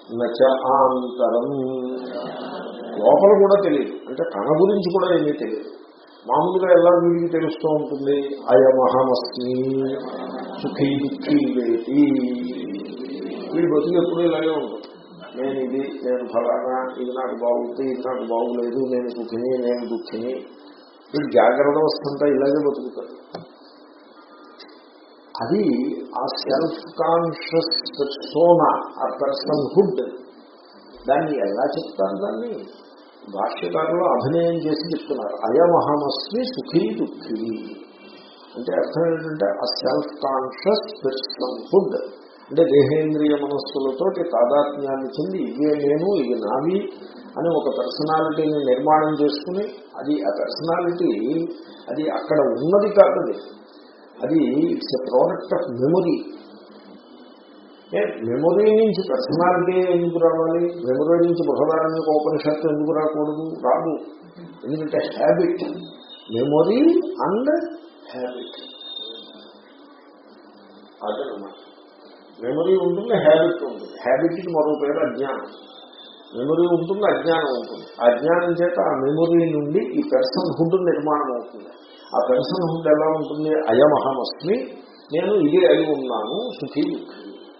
నచ ఆంతరం లోపల కూడా తెలియదు అంటే కణ గురించి కూడా ఏమీ తెలియదు మామూలుగా ఎలా వీడికి తెలుస్తూ ఉంటుంది అయమహమస్మి సుఖీ దుఃఖీ వేటి వీడి బతుకు ఎప్పుడు ఇలాగే ఉంటుంది నేను ఇది నేను ఫలానా ఇది నాకు బాగుంది ఇది నాకు బాగులేదు నేను సుఖిని నేను దుఃఖిని వీడు జాగ్రత్త వస్తుంటా ఇలాగే బతుకుతాడు అది ఆ సెల్ఫ్ కాన్షియస్ సోనా ఆ పర్సనల్ హుడ్ దాన్ని ఎలా చెప్తారు దాన్ని భాష్యకారులు అభినయం చేసి చెప్తున్నారు అయమహమస్మి సుఖీ దుఃఖీ అంటే అర్థం ఏంటంటే ఆ సెల్ఫ్ కాన్షియస్ పర్సనల్ హుడ్ అంటే దేహేంద్రియ మనస్సులతోటి తాదాత్మ్యాన్ని చెంది ఇవే నేను ఇవి నావి అని ఒక పర్సనాలిటీని నిర్మాణం చేసుకుని అది ఆ పర్సనాలిటీ అది అక్కడ ఉన్నది కాదు అది అది it's a product of memory memory నుంచి పర్సనాలిటీ ఎందుకు రావాలి మెమొరీ నుంచి బృహదారాన్ని ఉపనిషత్తు ఎందుకు రాకూడదు రాదు ఎందుకంటే హ్యాబిట్ మెమొరీ అండ్ హ్యాబిట్ అదనమాట మెమొరీ ఉంటుంది హ్యాబిట్ ఉంటుంది హ్యాబిట్కి మరో పేరు అజ్ఞానం మెమొరీ ఉంటుంది అజ్ఞానం ఉంటుంది ఆ అజ్ఞానం చేత ఆ మెమొరీ నుండి ఈ పర్సన్ హుడ్ నిర్మాణం అవుతుంది ఆ పర్సన్ హుడ్ ఎలా ఉంటుంది అయమహమస్మి నేను ఇదే అయి ఉన్నాను సుఖీ దుఃఖి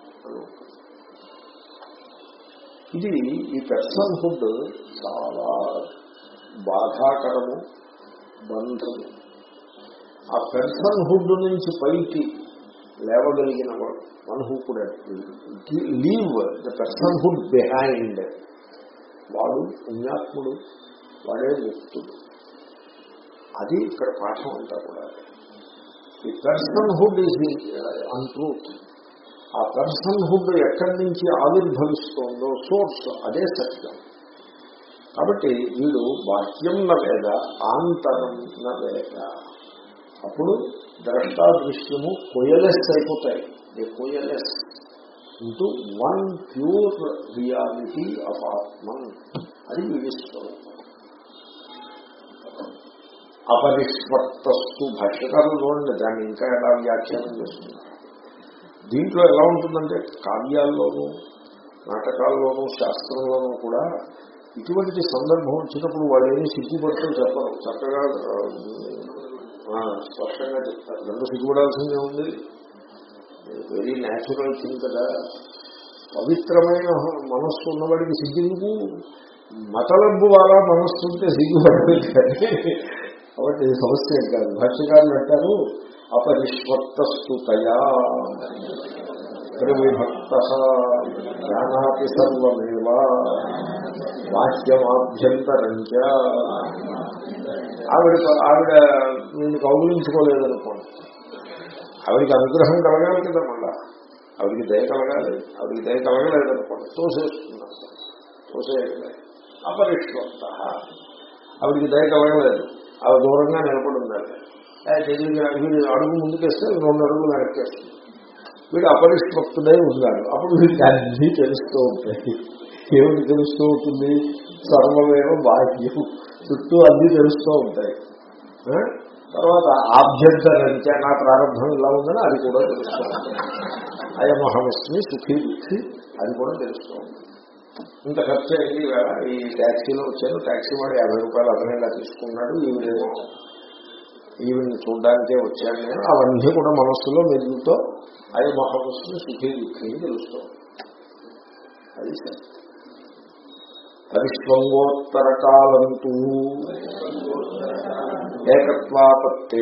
ఇది ఈ పర్సన్ హుడ్ చాలా బాధాకరము బంధము ఆ పర్సన్ హుడ్ నుంచి పైకి లేవగలిగిన వాడు వన్ హూ కూడా leave the personhood behind వాడు పుణ్యాత్ముడు వాడే ముక్తుడు అది ఇక్కడ పాఠం అంతా కూడా ఈ personhood is the untruth ఆ పర్సన్ హుడ్ ఎక్కడి నుంచి ఆవిర్భవిస్తోందో సోర్స్ అదే సత్యం కాబట్టి వీడు బాహ్యం వేద ఆంతరం వేద అప్పుడు ద్రష్టాదృశ్యము కొయలెస్ అయిపోతాయి they coalesce into one pure reality of Atman అది విడిస్తారు అపరిస్పత్తస్తు భాష్యకారులు చూడండి దాన్ని ఇంకా ఎలా వ్యాఖ్యానం చేస్తున్నారు దీంట్లో ఎలా ఉంటుందంటే కావ్యాల్లోనూ నాటకాల్లోనూ శాస్త్రంలోనూ కూడా ఇటువంటి సందర్భం వచ్చినప్పుడు వాళ్ళు ఏమీ సిగ్గుపడుతూ చెప్పరు చక్కగా ఆ, స్పష్టంగా చెప్తారు రెండు సిగ్గుపడాల్సిందే ఉంది వెరీ న్యాచురల్ థింగ్ కదా పవిత్రమైన మనస్సు ఉన్నవాడికి సిగ్గుకు మతలబ్బు వాళ్ళ మనస్సు ఉంటే సిగ్గుపడలేదు కానీ కాబట్టి ఇది సమస్య ఏం కాదు భాష్యకారులు అంటారు అపరిష్వక్తస్తుతయా ప్రవిభక్త జానాతి సర్వమేవ వాక్యమాభ్యంతరంచ ఆవిడ ఆవిడ నేను కౌగులించుకోలేదనుకోండి ఆవిడికి అనుగ్రహం కలగాలి కదా మళ్ళా ఆవిడికి దయ కలగాలి ఆవిడికి దయ కలగలేదనుకోండి తోసేస్తున్నారు తోసేయగలే అపరిష్వక్త ఆవిడికి దయ కలగలేదు ఆవిడ దూరంగా నిలబడి ఉండాలి తెలియదు వీడు అడుగు ముందుకేస్తే రెండు అడుగులు వెనక్కేస్తుంది వీడు అపరిష్వక్తుడై ఉన్నాడు అప్పుడు వీడికి అన్నీ తెలుస్తూ ఉంటాయి ఏమిటి తెలుస్తూ ఉంటుంది సర్వమేవ బాహ్యం చుట్టూ అన్నీ తెలుస్తూ ఉంటాయి ఆ? తర్వాత ఆభ్యంతరంచ నా ప్రారంభం ఇలా ఉందని అది కూడా తెలుస్తూ ఉంటుంది అయమహమస్మి సుఖీ దుఃఖి అది కూడా తెలుస్తూ ఉంటుంది ఇంత ఖర్చు అయింది ఈవేళ ఈ ట్యాక్సీలో వచ్చాను ట్యాక్సీ వాడు యాభై రూపాయలు అదనంగా తీసుకున్నాడు ఈవిడేమో ఈవిడ్ని చూడడానికే వచ్చాను నేను అవన్నీ కూడా మనస్సులో మెరుగుతో అయ మహావస్తుని సుఖీ దుఃఖి తెలుస్తూ అది సరే పరిష్వంగోత్తర కాలంతూ ఏకత్వాపత్తే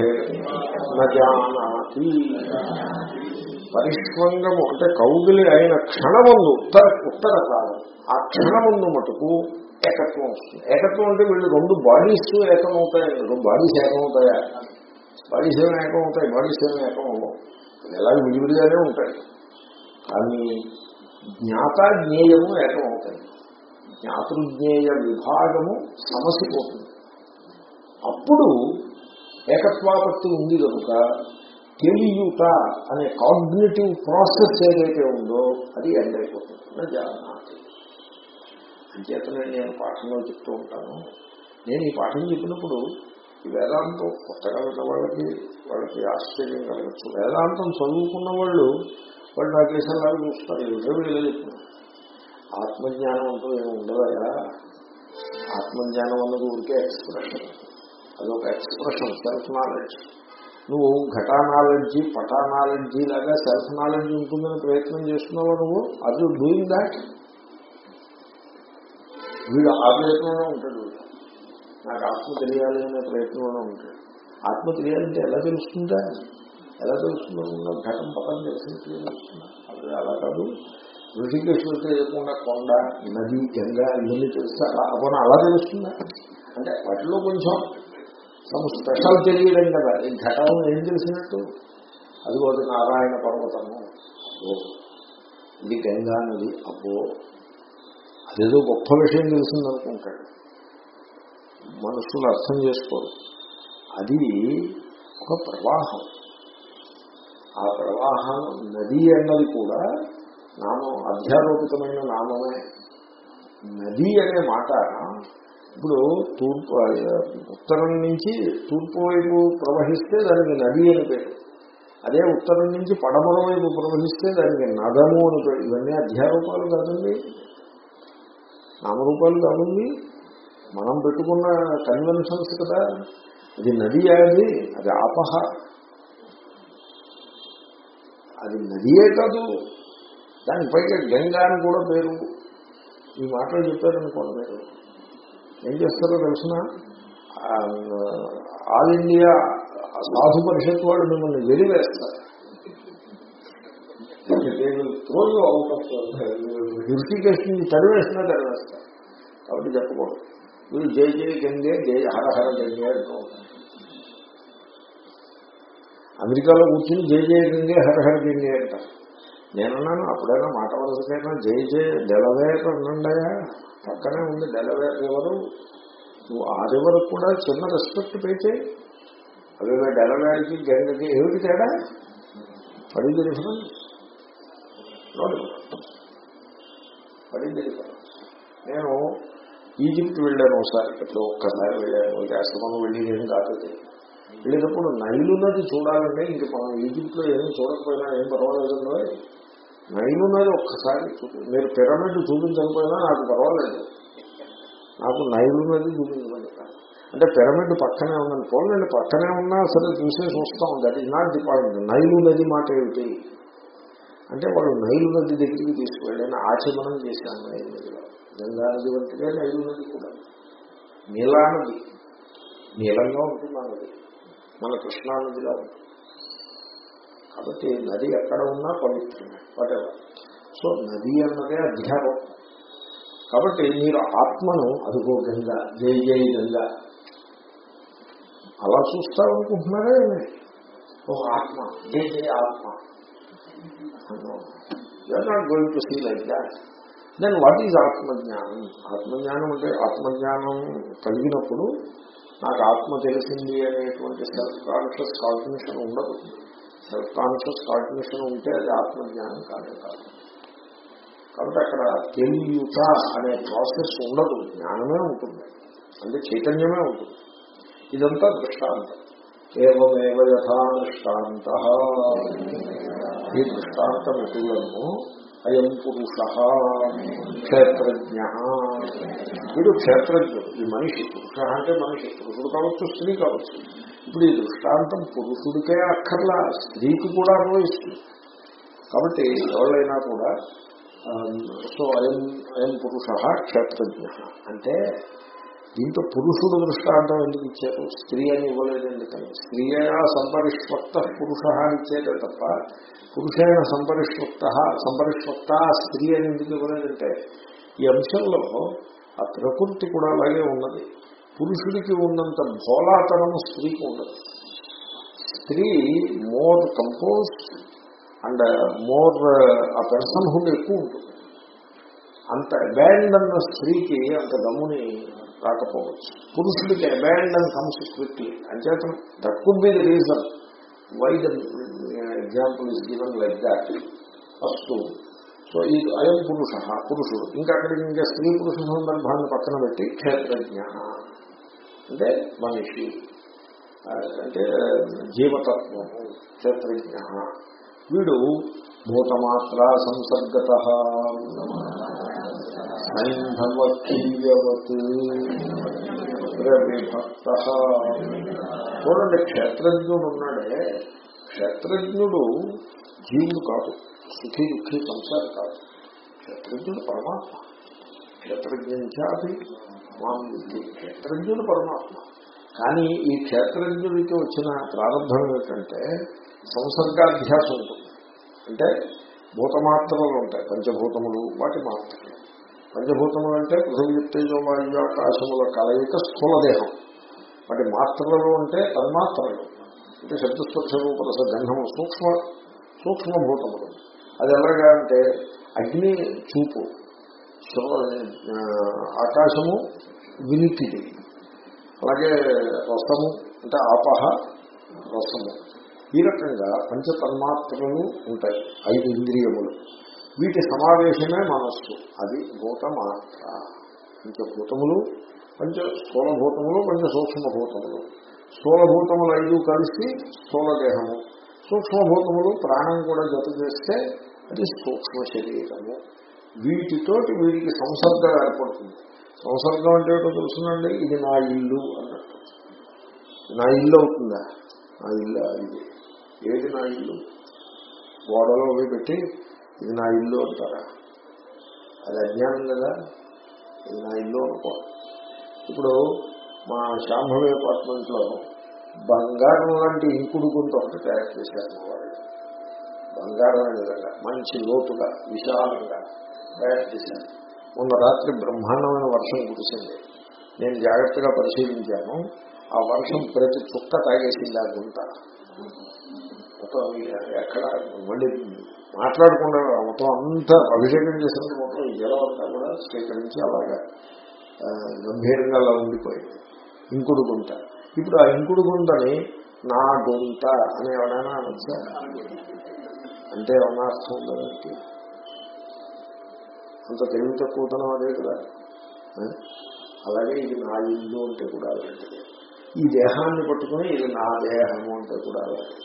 నజానాతి పరిష్వంగము అంటే కౌగిలి అయిన క్షణమందు ఉత్తర ఉత్తర కాలం ఆ క్షణమందు మటుకు ఏకత్వం వస్తుంది ఏకత్వం అంటే వీళ్ళు రెండు బాడీస్ ఏకమవుతాయి రెండు బాడీస్ ఏకమవుతాయా బాడీస్ ఏమో ఏకమవుతాయి బాడీస్ ఏమో ఏకం అవ్వవు ఎలా విడివిడిగానే ఉంటాయి కానీ జ్ఞాత జ్ఞేయము ఏకమవుతాయి జ్ఞాతృజ్ఞేయ విభాగము సమసిపోతుంది అప్పుడు ఏకత్వాపత్తి ఉంది కనుక తెలియుట అనే కాగ్నిటివ్ ప్రాసెస్ ఏదైతే ఉందో అది ఎండ్ అయిపోతుంది జానాతి అంచేతనే నేను పాఠంలో చెప్తూ ఉంటాను నేను ఈ పాఠం చెప్పినప్పుడు ఈ వేదాంతం కొత్తగా ఉన్న వాళ్ళకి వాళ్ళకి ఆశ్చర్యం కలగచ్చు వేదాంతం చదువుకున్న వాళ్ళు వాళ్ళు నా కేసంలాగా చూస్తారు ఏదో వీళ్ళు చెప్తున్నారు ఆత్మజ్ఞానం అంటూ ఏమి ఉండదయా ఆత్మజ్ఞానం అన్నది ఊరికే ఎక్స్ప్రెషన్ అదొక ఎక్స్ప్రెషన్ సెల్ఫ్ నాలెడ్జ్ నువ్వు ఘటా నాలెడ్జి పటా నాలెడ్జి లాగా సెల్ఫ్ నాలెడ్జ్ ఉంటుందని ప్రయత్నం చేస్తున్నావు నువ్వు అది డూయింగ్ దాట్ వీడు ఆ ప్రయత్నంలో ఉంటాడు వీడు. నాకు ఆత్మ తెలియాలి అనే ప్రయత్నంలో ఉంటాడు ఆత్మ తెలియాలంటే ఎలా తెలుస్తుందా ఎలా తెలుస్తుందో ఘటం పక్కన తెలిసినట్టు తెలుస్తుందా అది అలా కాదు ఋషికేశ్వరు తెలియకుండా కొండ నది గంగా ఇవన్నీ తెలుస్తా అలా అప్పుడు అలా తెలుస్తుందా అంటే వాటిలో కొంచెం సమ్ స్పెషల్ తెలియడం కదా ఈ ఘటం ఏం తెలిసినట్టు అది అది నారాయణ పర్వతము ఓ ఇది గంగా నది అబ్బో అదేదో గొప్ప విషయం తెలిసిందనుకుంటాడు మనుషులు అర్థం చేసుకోరు అది ఒక ప్రవాహం ఆ ప్రవాహం నది అన్నది కూడా నామం అధ్యారోపితమైన నామమే నది అనే మాట ఇప్పుడు తూర్పు ఉత్తరం నుంచి తూర్పు వైపు ప్రవహిస్తే దానికి నది అని పేరు అదే ఉత్తరం నుంచి పడమర వైపు ప్రవహిస్తే దానికి నదము అని పేరు ఇవన్నీ అధ్యారూపాలు కాదండి నామరూపాలు కాదండి మనం పెట్టుకున్న కన్వెన్షన్స్ కదా అది నది అది అది ఆపహ అది నదియే కాదు దాని పైగా గంగా అని కూడా పేరు ఈ మాటలు చెప్పారనుకోండి మీరు ఏం చేస్తారో తెలిసిన ఆల్ ఇండియా సాధు పరిషత్ వాళ్ళు మిమ్మల్ని వెలివేస్తారు రోజు అవుట్ ఆఫ్ హిర్షికేషన్ నుంచి తరివేసినా తరివేస్తారు కాబట్టి చెప్పకూడదు మీరు జై జై గంగే జై హర హర గంగే అంటూ ఉంటారు అమెరికాలో కూర్చుని జై జయ గంగే హర హర గంగే అంటారు నేనున్నాను అప్పుడైనా మాట వలసకైనా జై జయ డెలవేర్ అన్నండయా పక్కనే ఉంది డెలవేర్ రివరు నువ్వు ఆ రివర్ కూడా చిన్న రెస్పెక్ట్ పే చేయి అదే డెలవేర్కి గంగకి ఏమిటి తేడా పడింది డిఫరెన్స్ పడింది డిఫరెన్స్ నేను ఈజిప్ట్ వెళ్ళాను ఒకసారి ఎప్పుడు ఒక్కసారి వెళ్ళాను ఆశ్రమం వెళ్ళి నేను కాదు వెళ్ళినప్పుడు నైలు నది చూడాలంటే ఇంక మనం ఈజిప్ట్ లో ఏమీ చూడకపోయినా ఏం పర్వాలేదు నైలు నది ఒక్కసారి మీరు పిరమిడ్ చూపించకపోయినా నాకు పర్వాలేదు నాకు నైలు నది చూపించమని అంటే పిరమిడ్ పక్కనే ఉందని పోలండి పక్కనే ఉన్నా సరే చూసేసి వస్తాం that is not the point Nile నది మాట ఏమిటి అంటే వాళ్ళు నైలు నది దగ్గరికి తీసుకువెళ్ళని ఆచమనం చేశాను నైలు నదిలో గంగా నది వంటిదే నైలు నది కూడా నీలా నది నీలంగా ఉంటుంది ఆ నది మన కృష్ణానదిలో ఉంటుంది కాబట్టి నది ఎక్కడ ఉన్నా పవిత్రమే వాటెవర్ సో నది అన్నదే అధ్యారం కాబట్టి మీరు ఆత్మను అదిగో గంగా జై జై గంగా అలా చూస్తారనుకుంటున్నారే ఓ ఆత్మ జై జై ఆత్మ you are not going to see like that then what is ఆత్మజ్ఞానం ఆత్మజ్ఞానం అంటే ఆత్మజ్ఞానం కలిగినప్పుడు నాకు ఆత్మ తెలిసింది అనేటువంటి సెల్ఫ్ కాన్షియస్ కాగ్నిషన్ ఉండదు సెల్ఫ్ కాన్షియస్ కాగ్నిషన్ ఉంటే అది ఆత్మజ్ఞానం కాదే కాదు కాబట్టి అక్కడ తెలియట అనే ప్రాసెస్ ఉండదు జ్ఞానమే ఉంటుంది అంటే చైతన్యమే ఉంటుంది ఇదంతా దృష్టాంతం ఏమేవ యథా దృష్టాంత ఈ దృష్టాంతం ఎటులను అయం పురుష క్షేత్రజ్ఞ వీడు క్షేత్రజ్ఞుడు ఈ మనిషి పురుష అంటే మనిషి పురుషుడు కావచ్చు స్త్రీ కావచ్చు ఇప్పుడు ఈ దృష్టాంతం పురుషుడికే అక్కర్లా స్త్రీకి కూడా అన్వయిస్తుంది కాబట్టి ఎవరైనా కూడా సో అయం అయం పురుష క్షేత్రజ్ఞ అంటే దీంతో పురుషుడు దృష్టాంతం ఎందుకు ఇచ్చారు స్త్రీ అని ఇవ్వలేదు ఎందుకని స్త్రీ అయినా సంపరిష్వక్త పురుష అని ఇచ్చేదే తప్ప పురుషైన సంపరిష్వక్త సంపరిష్వక్త స్త్రీ అని ఎందుకు ఇవ్వలేదంటే ఈ అంశంలో ఆ ప్రకృతి కూడా అలాగే ఉన్నది పురుషుడికి ఉన్నంత భోలాతనము స్త్రీకి ఉండదు స్త్రీ మోర్ కంపోజ్ అండ్ మోర్ ఆ పర్సన్హుడ్ ఎక్కువ ఉంటుంది అంత అబాండన్ స్త్రీకి అంత దమ్ముని రాకపోవచ్చు పురుషుడికి అబాండన్ కమ్స్ క్విక్లీ అంచేత that could be the reason why the example is given like that first so ఈ అయం పురుష పురుషుడు ఇంకా అక్కడికి ఇంకా స్త్రీ పురుష సందర్భాన్ని పక్కన పెట్టి క్షేత్రజ్ఞ అంటే మనిషి అంటే జీవతత్వము క్షేత్రజ్ఞ వీడు భూతమాత్ర సంసర్గత సైంధవతీయవత్ విభక్త చూడండి క్షేత్రజ్ఞుడు ఉన్నాడే క్షేత్రజ్ఞుడు జీవుడు కాదు సుఖీ దుఃఖీ సంసారి కాదు క్షేత్రజ్ఞుడు పరమాత్మ క్షేత్రజ్ఞాది మాం బుద్ధి క్షేత్రజ్ఞుడు పరమాత్మ కానీ ఈ క్షేత్రజ్ఞుడికి వచ్చిన ప్రారంభం ఏమిటంటే సంసర్గాధ్యాసం ఉంటుంది అంటే భూతమాత్రలు ఉంటాయి పంచభూతములు వాటి మాత్రలు పంచభూతములు అంటే పృథివీ తేజోవాయు ఆకాశముల కలయిక స్థూలదేహం వాటి మాత్రలు అంటే తన్మాత్రలు అంటే శబ్దస్పర్శ రూపరస గంధము సూక్ష్మ సూక్ష్మభూతములు అది ఎలాగా అంటే అగ్ని చూపు ఆకాశము వినికిడి అలాగే రసము అంటే ఆపహ రసము ఈ రకంగా పంచతన్మాత్రలు ఉంటాయి ఐదు ఇంద్రియములు వీటి సమావేశమే మనస్సు అది భూతమాత్ర పంచభూతములు పంచ స్థూలభూతములు పంచ సూక్ష్మభూతములు స్థూలభూతములు ఐదు కలిసి స్థూలదేహము సూక్ష్మభూతములు ప్రాణం కూడా జత చేస్తే అది సూక్ష్మ శరీరము వీటితోటి వీడికి సంసర్గం ఏర్పడుతుంది సంసర్గం అంటే ఏంటో తెలుసునండి ఇది నా ఇల్లు అన్నట్టు నా ఇల్లు అవుతుందా నా ఇల్లు ఇది ఏది నా ఇల్లు గోడలో అవి పెట్టి ఇది నా ఇల్లు అంటారా అది అజ్ఞానం కదా ఇది నా ఇల్లు అనుకో ఇప్పుడు మా శాంభవి అపార్ట్మెంట్ లో బంగారం లాంటి ఇంకుడు గుంత ఒకటి తయారు చేశారు మా వాళ్ళు బంగారం అనే విధంగా మంచి లోతుగా విశాలంగా తయారు చేశారు మొన్న రాత్రి బ్రహ్మాండమైన వర్షం కురిసింది నేను జాగ్రత్తగా పరిశీలించాను ఆ వర్షం ప్రతి చుక్క తాగేసింది ఆ గుంత మొత్తం ఎక్కడ మళ్ళీ మాట్లాడకుండా మొత్తం అంతా అభిషేకం చేసినట్టు మొత్తం ఈ జలం అంతా కూడా స్వీకరించి అలాగా గంభీరంగా అలా ఉండిపోయింది ఇంకుడు గుంట ఇప్పుడు ఆ ఇంకుడు గుంటని నా గుంట అని ఎవరైనా అనొచ్చా అంటే ఏమన్నా అర్థం ఉందంటే అంత తెలివి తక్కువతనం అదే కదా అలాగే ఇది నా ఇల్లు అంటే కూడా అలాంటిది ఈ దేహాన్ని పట్టుకుని ఇది నా దేహము అంటే కూడా అలాంటిది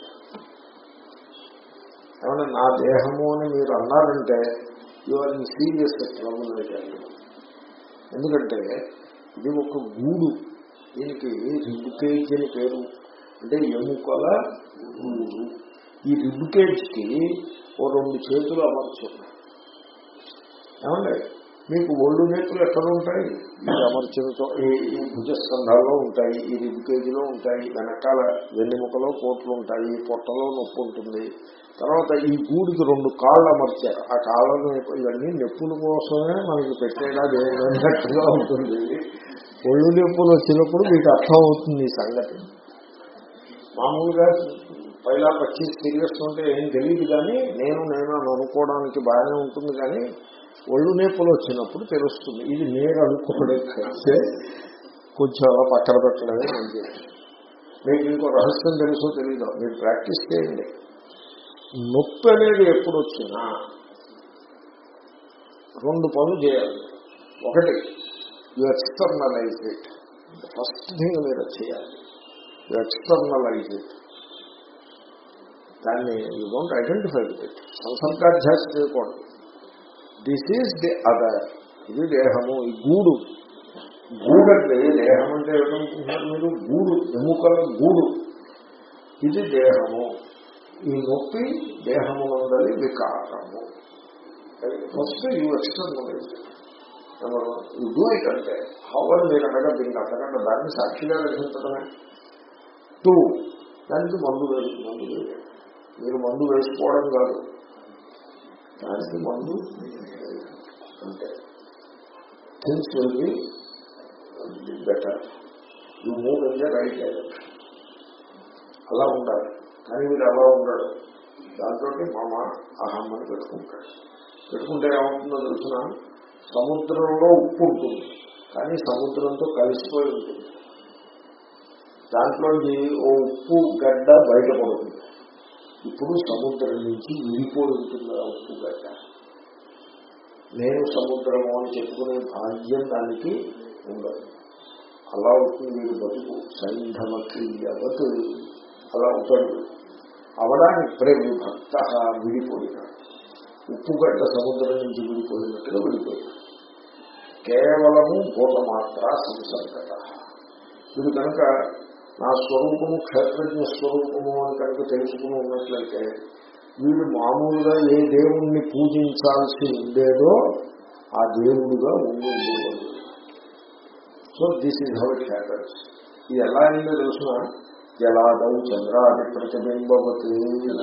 ఏమన్నా నా దేహము అని మీరు అన్నారంటే you are in serious trouble ఎందుకంటే ఇది ఒక గూడు దీనికి రిబ్బుకేజ్ అని పేరు అంటే ఎముకల గూడు ఈ రిబ్బుకేజ్కి ఓ రెండు చేతులు అమర్చున్నాయి ఏమండి మీకు ఒళ్ళు నేతులు ఎక్కడ ఉంటాయి ఈ అమర్చిన ఈ భుజస్కంధాల్లో ఉంటాయి ఈ రిబ్బుకేజీలో ఉంటాయి వెనకాల వెన్నెముకలో కోట్లు ఉంటాయి పొట్టలో నొప్పి ఉంటుంది తర్వాత ఈ గూడికి రెండు కాళ్ళు అమర్చారు ఆ కాళ్ళను ఇవన్నీ నొప్పుల కోసమే మనకి పెట్టేలా అన్నట్టుగా ఉంటుంది ఒళ్ళు నొప్పులు వచ్చినప్పుడు మీకు అర్థం అవుతుంది ఈ సంగతి మామూలుగా పైలా పచ్చి సీరియస్ ఉంటే ఏం తెలియదు కానీ నేను నేను అని అనుకోవడానికి బాగానే ఉంటుంది కానీ ఒళ్ళు నొప్పులు వచ్చినప్పుడు తెలుస్తుంది ఇది నేను అనుకోవడం కలిసే కొంచెం అలా పక్కన పెట్టడమే మంచిది మీకు ఇంకో రహస్యం తెలుసో తెలీదు మీరు ప్రాక్టీస్ చేయండి నొప్పి అనేది ఎప్పుడు వచ్చినా రెండు పనులు చేయాలి ఒకటి you externalize it first thing మీరు చేయాలి యు ఎక్స్టర్నలైజ్ ఇట్ దాన్ని you don't identify with it సంసర్గాధ్యాస చేయకూడదు దిస్ ఈజ్ ది అదర్ ఇది దేహము ఈ గూడు గూడంటే దేహం అంటే ఏమనుకుంటున్నారు మీరు గూడు ఎముకల గూడు ఇది దేహము ఈ నొప్పి దేహము ఉండాలి వికారము first you externalize you do it అంటే హవర్ మీరు అనగా దీనికి అంతకంటే దాన్ని సాక్షిగా గ్రహించడమే టూ దానికి మందు వేసి మందు వేయాలి మీరు మందు వేసుకోవడం కాదు దానికి మందు అంటే things will be better you move in the right direction అలా ఉండాలి కానీ మీరు అలా ఉండడు దాంతో మామ అహం అని పెట్టుకుంటాడు పెట్టుకుంటే ఏమవుతుందో తెలిసిన సముద్రంలో ఉప్పు ఉంటుంది కానీ సముద్రంతో కలిసిపోయి ఉంటుంది దాంట్లోంచి ఓ ఉప్పు గడ్డ బయటపడుతుంది ఇప్పుడు సముద్రం నుంచి విడిపోయి ఉంటుంది ఆ ఉప్పు గడ్డ నేను సముద్రము అని చెప్పుకునే భాగ్యం దానికి ఉండదు అలా అవుతుంది వీడు బతుకు సైంధవ క్రియవత్ అలా అవుతాడు అవడానికి ప్రేమిభక్త విడిపోయినాడు ఉప్పుగడ్డ సముద్రం నుంచి విడిపోయినట్టుగా విడిపోయినాడు కేవలము భూతమాత్ర సంసర్గత ఇది కనుక నా స్వరూపము క్షేత్రజ్ఞ స్వరూపము అని కనుక తెలుసుకుని ఉన్నట్లయితే వీడు మామూలుగా ఏ దేవుణ్ణి పూజించాల్సి ఉండేదో ఆ దేవుడుగా ఉండి ఉండేవాడు so this is how it happens ఇది ఎలా అయిందో తెలుసిన జలాదౌ చంద్రాది ప్రతిబింబవతి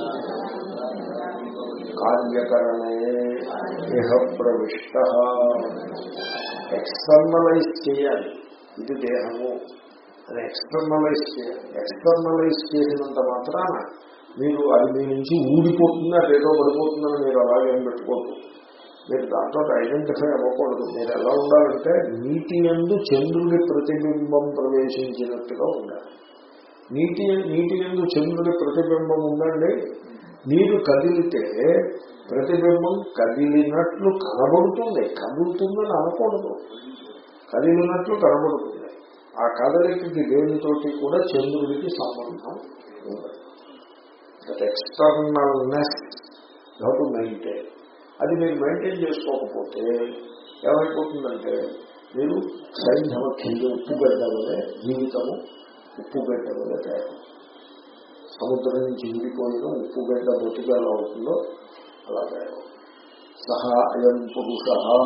కార్యకరణే ఇహ ప్రవిష్ట ఎక్స్టర్నలైజ్ చేయాలి ఇది దేహము అని ఎక్స్టర్నలైజ్ చేయాలి ఎక్స్టర్నలైజ్ చేసినంత మాత్రాన మీరు అది మీ నుంచి ఊడిపోతుంది అదేదో పడిపోతుందని మీరు అలాగే పెట్టుకోవద్దు మీరు దాంతో ఐడెంటిఫై అవ్వకూడదు మీరు ఎలా ఉండాలంటే నీటి ఎందు చంద్రుడి ప్రతిబింబం ప్రవేశించినట్టుగా ఉండాలి నీటి నీటి ఎందు చంద్రుడి ప్రతిబింబం ఉందండి నీరు కదిలితే ప్రతిబింబం కదిలినట్లు కనబడుతుంది కదులుతుందని అనకూడదు కదిలినట్లు కనబడుతుంది ఆ కదలికకి దేనితోటి కూడా చంద్రుడికి సంబంధం ఉండదు ఎక్స్టర్నల్నెస్ టు మెయింటైన్ అది మీరు మెయింటైన్ చేసుకోకపోతే ఏమైపోతుందంటే మీరు సైంధవ కింద ఉప్పుగడ్డ వలె జీవితము ఉప్పుగడ్డ వలె తయారు సముద్రం నుంచి విడిపోయిన ఉప్పుగడ్డ బొత్తిగా ఎలా అవుతుందో అలా తయారు సహా అయం పురుష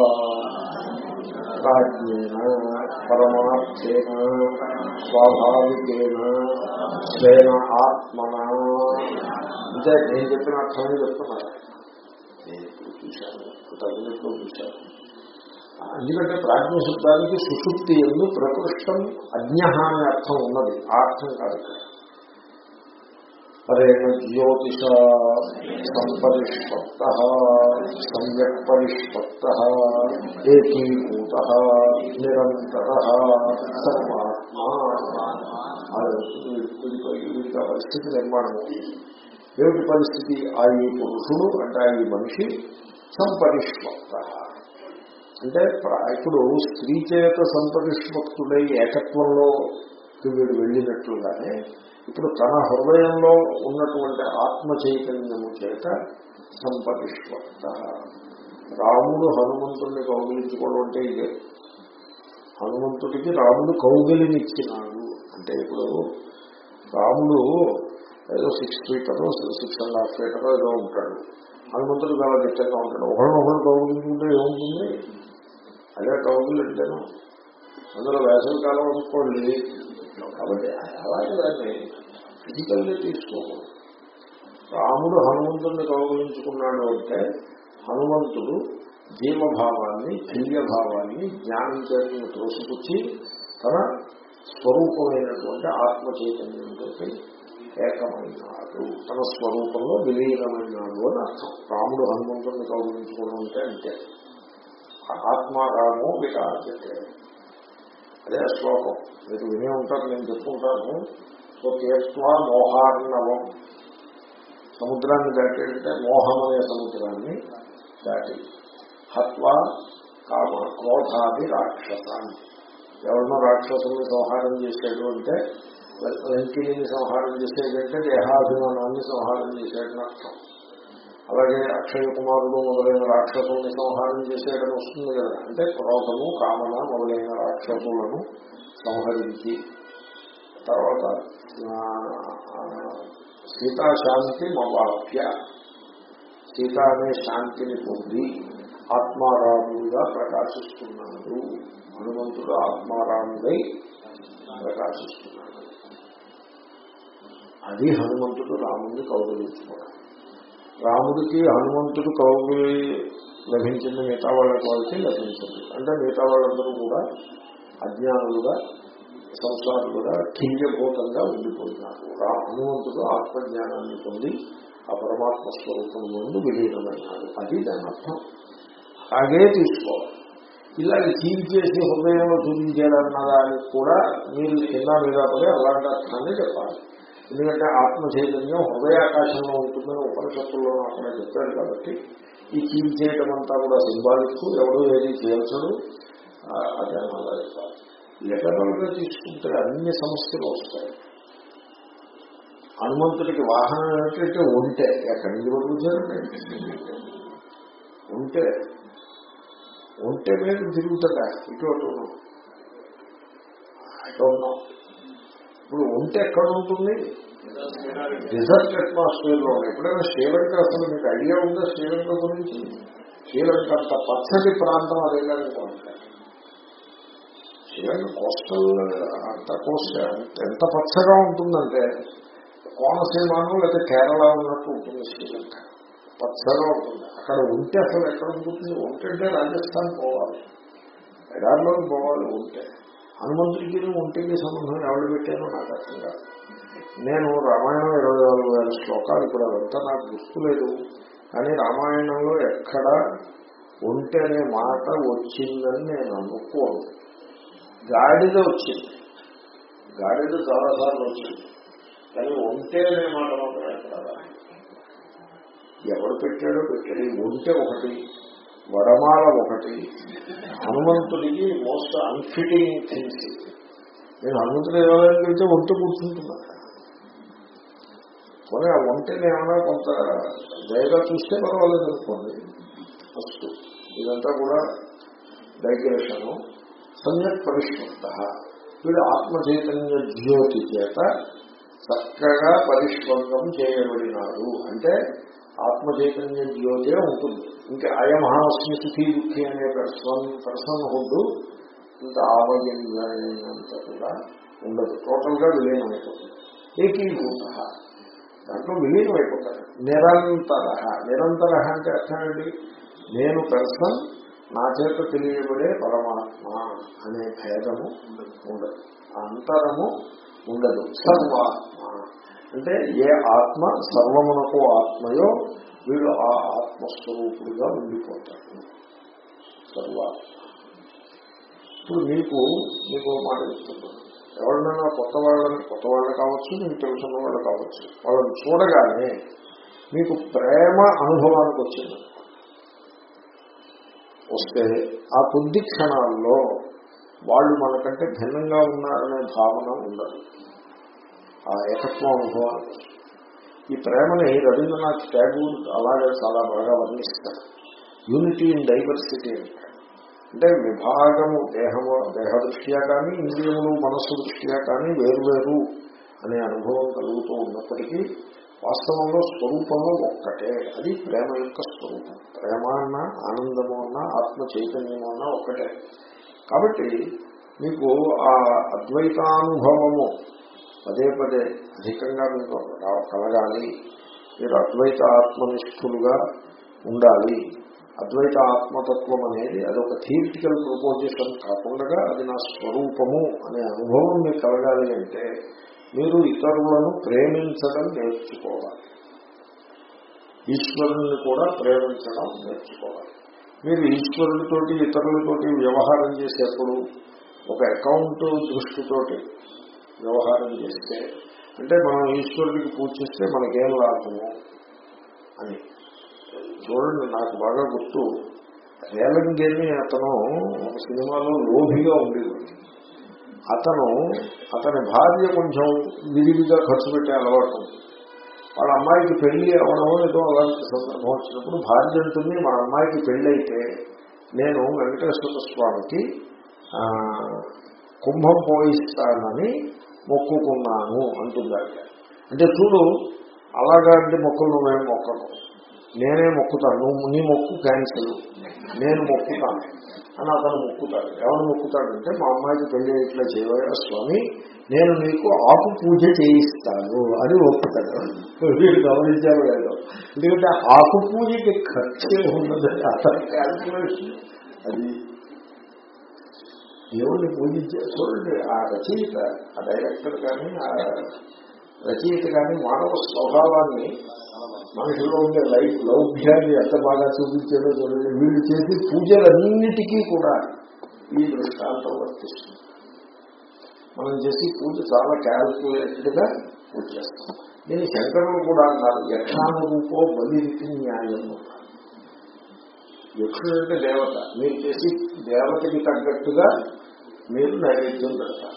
ప్రాజ్ఞేన పరమార్థేన స్వాభావికేన స్వేన ఆత్మన అంటే నేను చెప్పిన అర్థమే చెప్తున్నాను నేను ఇప్పుడు చూశాను తగినట్లు చూశాను ఎందుకంటే ప్రాజ్ఞ శబ్దానికి సుషుప్తి ఎందు ప్రకృష్టం అజ్ఞ అనే అర్థం ఉన్నది ఆ అర్థం కాదు ఇక్కడ పరేణ జ్యోతిష సంపరిష్పత్త సమ్యక్ పరిష్పత్త ఏకీభూత నిరంతర సర్వాత్మా వీరికి ఆ పరిస్థితి నిర్మాణం ఏమిటి పరిస్థితి ఆ ఈ పురుషుడు అంటే ఆ ఈ మనిషి సంపరిష్పత్త అంటే ఇప్పుడు స్త్రీ చేత సంపరిష్పక్తుడై ఏకత్వంలో వీడు వెళ్ళినట్లుగానే ఇప్పుడు తన హృదయంలో ఉన్నటువంటి ఆత్మ చైతన్యము చేత సంపరిష్పక్త రాముడు హనుమంతుడిని కౌగిలించుకోవడం అంటే ఇదే హనుమంతుడికి రాముడు కౌగిలినిచ్చినాడు అంటే ఇప్పుడు రాముడు ఏదో సిక్స్ ఫీటరో సిక్స్ అండ్ హాఫ్ ఫీటరో ఏదో ఉంటాడు హనుమంతుడు చాలా దిట్టంగా ఉంటాడు ఒకళ్ళు ఒకళ్ళు కౌగిలించుకుంటే ఏముంటుంది అదే కౌగులు అంటేను అందులో వేసవి కాలం అనుకోండి కాబట్టి అలాగే దాన్ని ఫిజికల్గా తీసుకోకూడదు రాముడు హనుమంతుడిని కౌగులించుకున్నాడు అంటే హనుమంతుడు జీవభావాన్ని దివ్యభావాన్ని జ్ఞానం చేతిని త్రోసిపుచ్చి తన స్వరూపమైనటువంటి ఆత్మ చైతన్యంతో ఏకమైనాడు తన స్వరూపంలో విలీనమైనాడు అని అర్థం రాముడు హనుమంతుడిని కౌగులించుకోవడం అంటే అంతే ఆత్మారామో విరాజతే అదే శ్లోకం మీరు వినే ఉంటారు నేను చెప్పుకుంటాను సో తీర్త్వా మోహార్ణవం సముద్రాన్ని దాటేటంటే మోహం అనే సముద్రాన్ని దాటి హత్వా కామ క్రోధాది రాక్షసాన్ని ఎవరినో రాక్షసుల్ని సంహారం చేసేటు అంటే వెంకిని సంహారం చేసేటంటే దేహాభిమానాన్ని సంహారం చేసేటని అర్థం అలాగే అక్షయ కుమారుడు మొదలైన రాక్షసుల్ని సంహారం చేసేయడం వస్తుంది కదా అంటే క్రోధము కామన మొదలైన రాక్షసులను సంహరించి తర్వాత సీతాశాంతి మవాప్య సీత అనే శాంతిని పొంది ఆత్మారాముడిగా ప్రకాశిస్తున్నాడు హనుమంతుడు ఆత్మారాముడై ప్రకాశిస్తున్నాడు అది హనుమంతుడు రాముడిని కౌగులించుకోవడం రాముడికి హనుమంతుడు కౌగులి లభించింది మిగతా వాళ్ళ వాళ్ళకి లభించింది అంటే మిగతా వాళ్ళందరూ కూడా అజ్ఞానులుగా సంసారులుగా ఠీయభూతంగా ఉండిపోయినారు హనుమంతుడు ఆత్మజ్ఞానాన్ని పొంది ఆ పరమాత్మ స్వరూపం ముందు విలీనమైనాడు అది దాని అర్థం అలాగే తీసుకోవాలి ఇలాగ కీల్ చేసి హృదయంలో చూపించాడన్న దానికి కూడా మీరు కింద మీద పడి అలాంటి అర్థాన్ని చెప్పాలి ఎందుకంటే ఆత్మ చైతన్యం హృదయాకాశంలో ఉంటుందని ఉపనిషత్తుల్లో అక్కడ చెప్పాడు కాబట్టి ఈ కీల్ చేయటం అంతా కూడా సింబాలిక్ ఎవరు ఏది చేయల్చడు అదే అలా చెప్పాలి లెటరల్గా తీసుకుంటే అన్ని సమస్యలు వస్తాయి హనుమంతుడికి వాహనం ఏమిటంటే ఉంటే ఎక్కడి నుంచి పట్టుకొచ్చారండి ఉంటే ఒంటె మీద తిరుగుతుందా ఇటు అటు అటు ఉన్నాం ఇప్పుడు ఒంటె ఎక్కడ ఉంటుంది డిజర్ట్ అట్మాస్ఫియర్ లో ఎప్పుడైనా శ్రీలంక అసలు మీకు ఐడియా ఉందా శ్రీలంక గురించి శ్రీలంక అంత పచ్చటి ప్రాంతం అదే కానీ శ్రీలంక కోస్టల్ అంత కోస్ట్ ఎంత పచ్చగా ఉంటుందంటే కోనసీమను లేదా కేరళ ఉన్నట్టు ఉంటుంది శ్రీలంక పచ్చగా ఉంటుంది అక్కడ ఉంటే అసలు ఎక్కడ ఉంటుంది ఉంటే రాజస్థాన్ పోవాలి ఎడారిలోకి పోవాలి ఉంటే హనుమంతుడికి ఒంటికి సంబంధం ఎవరు పెట్టారో నాకు అర్థం కాదు నేను రామాయణం ఇరవై నాలుగు వేల శ్లోకాలు ఇప్పుడు అదంతా నాకు గుర్తులేదు కానీ రామాయణంలో ఎక్కడ ఒంటి అనే మాట వచ్చిందని నేను అనుకోను గాడిద వచ్చింది గాడిద చాలాసార్లు వచ్చింది కానీ ఒంటే అనే మాట మాత్రం ఎక్కడ రాలేదు. ఎవడు పెట్టాడో పెట్టాడు ఈ ఒంటె ఒకటి వడమాల ఒకటి హనుమంతుడికి మోస్ట్ అన్ఫిటింగ్ థింగ్స్ నేను హనుమంతుడు దేవాలయానికి వెళ్తే ఒంట కూర్చుంటున్నా పోనీ ఆ ఒంటని ఏమైనా కొంత దయగా చూస్తే పర్వాలేదు అనుకోండి ఫస్ట్ ఇదంతా కూడా డైగ్రేషను సమ్యక్ పరిష్కృత వీడు ఆత్మ చైతన్య జ్యోతి చేత చక్కగా పరిష్వంగం చేయబడినాడు అంటే ఆత్మ చైతన్య జ్యోతే ఉంటుంది ఇంకా అయమహాస్మి సుఖీ దుఃఖి అనే పర్సన్ పర్సన్ హుడ్ ఇంత ఆవగింజంత కూడా ఉండదు టోటల్ గా విలీనం అయిపోతుంది ఏకీభూత దాంట్లో విలీనం అయిపోతాడు నిరంతర నిరంతర అంటే అర్థం ఏంటి నేను పర్సన్ నా చేత తెలియబడే పరమాత్మ అనే భేదము ఉండదు అంతరము ఉండదు సర్వాత్మ అంటే ఏ ఆత్మ సర్వమునకు ఆత్మయో వీడు ఆ ఆత్మస్వరూపుడుగా ఉండిపోతాడు సర్వాత్మ ఇప్పుడు మీకు మీకు ఒక మాట చెప్తున్నాను ఎవరినైనా కొత్త వాళ్ళని కొత్త వాళ్ళు కావచ్చు మీకు తెలుసున్న వాళ్ళు కావచ్చు వాళ్ళని చూడగానే మీకు ప్రేమ అనుభవానికి వచ్చింది వస్తే ఆ కొద్ది క్షణాల్లో వాళ్ళు మనకంటే భిన్నంగా ఉన్నారనే భావన ఉండదు ఆ ఏకత్వ అనుభవానికి వస్తుంది. ఈ ప్రేమని రవీంద్రనాథ్ ట్యాగూర్ అలాగే చాలా బాగా వర్ణిస్తారు యూనిటీ ఇన్ డైవర్సిటీ అంటారు అంటే విభాగము దేహము దేహ దృష్ట్యా కానీ ఇంద్రియములు మనస్సు దృష్ట్యా కానీ వేరువేరు అనే అనుభవం కలుగుతూ ఉన్నప్పటికీ వాస్తవంలో స్వరూపంలో ఒక్కటే అది ప్రేమ యొక్క స్వరూపం ప్రేమ అన్న ఆనందము అన్న ఆత్మ చైతన్యము అన్న ఒక్కటే కాబట్టి మీకు ఆ అద్వైతానుభవము పదే పదే అధికంగా మీకు రా- కలగాలి మీరు అద్వైత ఆత్మనిష్ఠులుగా ఉండాలి అద్వైత ఆత్మతత్వం అనేది అదొక థియరిటికల్ ప్రపోజిషన్ కాకుండా అది నా స్వరూపము అనే అనుభవం మీకు కలగాలి అంటే మీరు ఇతరులను ప్రేమించడం నేర్చుకోవాలి ఈశ్వరుని కూడా ప్రేమించడం నేర్చుకోవాలి మీరు ఈశ్వరుడితోటి ఇతరులతోటి వ్యవహారం చేసేప్పుడు ఒక అకౌంట్ దృష్టితోటి వ్యవహారం చేస్తే అంటే మనం ఈశ్వరుడికి పూజ చేస్తే మనకేం లాభము అని చూడండి నాకు బాగా గుర్తు రేలంగేమి అతను ఒక సినిమాలో లోభిగా ఉండేవాడు అతను అతని భార్య కొంచెం విరివిగా ఖర్చు పెట్టే అలవాటు ఉంది. వాళ్ళ అమ్మాయికి పెళ్లి అవడమో ఏదో అలాంటి సందర్భం వచ్చినప్పుడు భార్య అంటుంది మా అమ్మాయికి పెళ్లి అయితే నేను వెంకటేశ్వర స్వామికి ఆ, కుంభం పోయిస్తానని మొక్కుకున్నాను అంటుంది ఆవిడ. అంటే చూడు అలాగా అంటే మొక్కలు నువ్వేం మొక్కను నేనే మొక్కుతాను నువ్వు నీ మొక్కు క్యాన్సిల్ నేను మొక్కుతాను అని అతను మొక్కుతాడు ఎవరు మొక్కుతాడంటే మా అమ్మాయికి పెళ్లి ఇట్లా చేయవా స్వామి నేను నీకు ఆకు పూజ చేయిస్తాను అని ఒప్పుతాడు వీడు గమనించారు లేదు ఎందుకంటే ఆకు పూజకి ఖర్చే ఉన్నదని అతని క్యాల్కులేషన్ అది దేవుణ్ణి పూజించే చూడండి ఆ రచయిత ఆ డైరెక్టర్ కానీ ఆ రచయిత కానీ మానవ స్వభావాన్ని మనిషిలో ఉండే లైఫ్ లౌభ్యాన్ని ఎంత బాగా చూపించాడో చూడండి వీళ్ళు చేసి పూజలన్నిటికీ కూడా ఈ దృష్టాంతం వర్తిస్తుంది మనం చేసి పూజ చాలా క్యాల్కులేటెడ్ గా పూజ చేస్తాం దీన్ని శంకరులు కూడా అన్నారు యక్షానురూపో బలిరికి న్యాయం అన్నారు. యక్షుడు అంటే దేవత మీరు చేసి దేవతకి తగ్గట్టుగా మీరు నైవేద్యం పెడతారు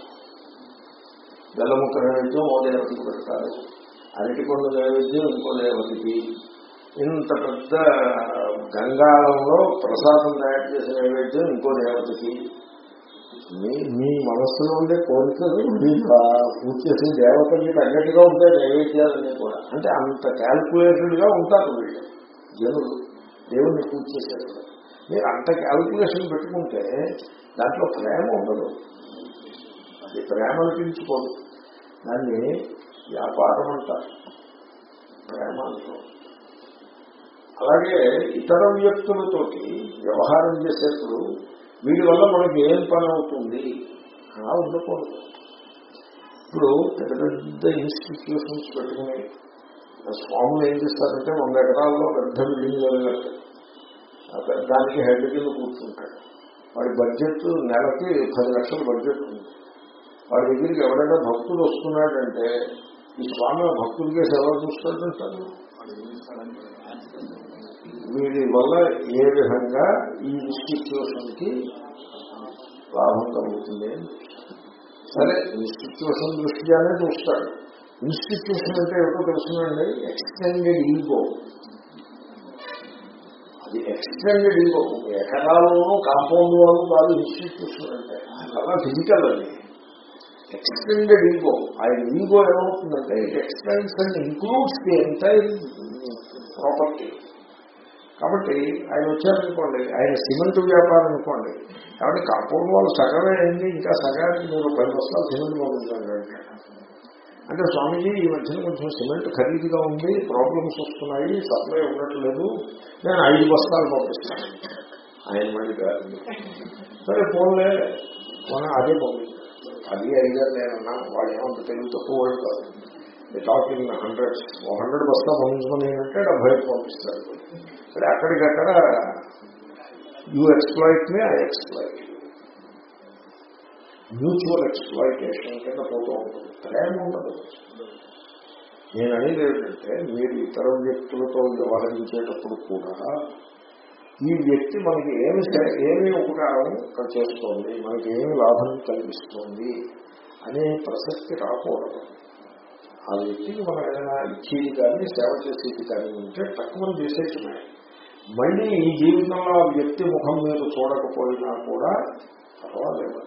బెల్లముక్క నైవేద్యం ఓ దేవతకి పెడతారు అరటికొండ నైవేద్యం ఇంకో దేవతకి ఇంత పెద్ద గంగాళంలో ప్రసాదం తయారు చేసిన నైవేద్యం ఇంకో దేవతకి మీ మీ మనస్సులో ఉండే కోరికలు మీకు ఆ పూజ చేసే దేవతకి తగ్గట్టుగా ఉంటాయి నైవేద్యాలన్నీ కూడా అంటే అంత క్యాల్కులేటెడ్ గా ఉంటారు వీళ్ళు జనులు దేవుణ్ణి పూజ చేశారు మీరు అంత క్యాల్కులేషన్ పెట్టుకుంటే దాంట్లో ప్రేమ ఉండదు అది ప్రేమ అనిపించుకోదు దాన్ని వ్యాపారం అంటారు ప్రేమ అంటారు అలాగే ఇతర వ్యక్తులతోటి వ్యవహారం చేసేప్పుడు వీడి వల్ల మనకి ఏం పని అవుతుంది అలా ఉండకూడదు ఇప్పుడు పెద్ద పెద్ద ఇన్స్టిట్యూషన్స్ పెట్టుకుని స్వాములు ఏం చేస్తారంటే వంద ఎకరాల్లో పెద్ద బిల్డింగ్ కట్టారు దానికి హెడ్ కింద కూర్చుంటాడు వాడి బడ్జెట్ నెలకి పది లక్షల బడ్జెట్ ఉంది వాడి దగ్గరికి ఎవరైనా భక్తులు వస్తున్నాడంటే ఈ స్వామి భక్తులకే సేవ చూస్తాడంటారు వీడి వల్ల ఏ విధంగా ఈ ఇన్స్టిట్యూషన్ కి లాభం కలుగుతుంది అని సరే ఇన్స్టిట్యూషన్ దృష్ట్యానే చూస్తాడు ఇన్స్టిట్యూషన్ అంటే ఏమిటో తెలుసునండి ఎక్స్టెండెడ్ ఈగో అది ఎక్స్టెండెడ్ ఈగో ఎకరాలను కాంపౌండ్ వాళ్ళు కాదు ఇన్స్టిట్యూషన్ అంటే అలా ఫిజికల్ అది ఎక్స్టెండెడ్ ఈగో ఆయన ఈగో ఏమవుతుందంటే it extends and includes the entire property కాబట్టి ఆయన వచ్చారనుకోండి ఆయన సిమెంట్ వ్యాపారం అనుకోండి కాబట్టి కాంపౌండ్ వాళ్ళు సగమే అయింది ఇంకా సగానికి మీరు పది బస్తాలు సిమెంట్ పంపించాలి అంటే స్వామీజీ ఈ మధ్యన కొంచెం సిమెంట్ ఖరీదుగా ఉంది ప్రాబ్లమ్స్ వస్తున్నాయి సప్లై ఉండట్లేదు నేను ఐదు బస్తాలు పంపిస్తాను ఆయన మళ్ళీ కాదు సరే ఫోన్లే మనం అదే పంపిస్తాను అది ఐదారు నేనన్నా వాడు ఏమంత తెలుగు తక్కువ వాడు కాదు టాకింగ్ హండ్రెడ్స్ ఓ హండ్రెడ్ బస్తా పంపించమని ఏంటంటే డెబ్బై పంపిస్తాడు ఇక్కడ అక్కడికక్కడ you exploit may I exploit mutual exploitation కింద పోతూ ఉంటుంది ప్రేమ ఉండదు నేను అనేది ఏంటంటే మీరు ఇతర వ్యక్తులతో వ్యవహరించేటప్పుడు కూడా ఈ వ్యక్తి మనకి ఏమి ఏమి ఉపకారం చేస్తోంది మనకి ఏమి లాభం కలిగిస్తోంది అనే ప్రసక్తి రాకూడదు ఆ వ్యక్తికి మనం ఏదైనా ఇచ్చేది కానీ సేవ చేసేది కానీ ఉంటే తక్కువ చేసేస్తున్నాయి మళ్ళీ ఈ జీవితంలో ఆ వ్యక్తి ముఖం మీద చూడకపోయినా కూడా పర్వాలేదు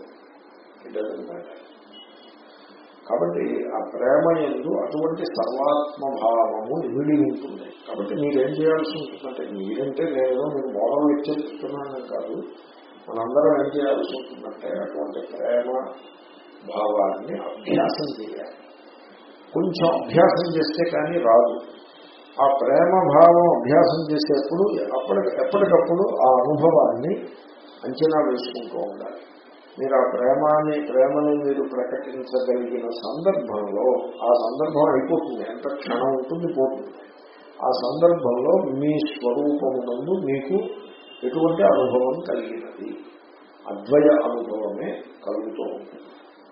కాబట్టి ఆ ప్రేమ ఎందు అటువంటి సర్వాత్మభావము ఇమిడి ఉంటుంది కాబట్టి మీరేం చేయాల్సి ఉంటుందంటే మీరంటే నేను మీరు మోడల్ హెచ్చరిస్తున్నాను కాదు మనందరం ఏం చేయాల్సి ఉంటుందంటే అటువంటి ప్రేమ భావాన్ని అభ్యాసం చేయాలి కొంచెం అభ్యాసం చేస్తే కానీ రాదు ఆ ప్రేమ భావం అభ్యాసం చేసేప్పుడు అప్పటికి ఎప్పటికప్పుడు ఆ అనుభవాన్ని అంచనా వేసుకుంటూ ఉండాలి మీరు ఆ ప్రేమాన్ని ప్రేమని మీరు ప్రకటించగలిగిన సందర్భంలో ఆ సందర్భం అయిపోతుంది ఎంత క్షణం ఉంటుంది పోతుంది ఆ సందర్భంలో మీ స్వరూపమునందు మీకు ఎటువంటి అనుభవం కలిగినది అద్వయ అనుభవమే కలుగుతూ ఉంటుంది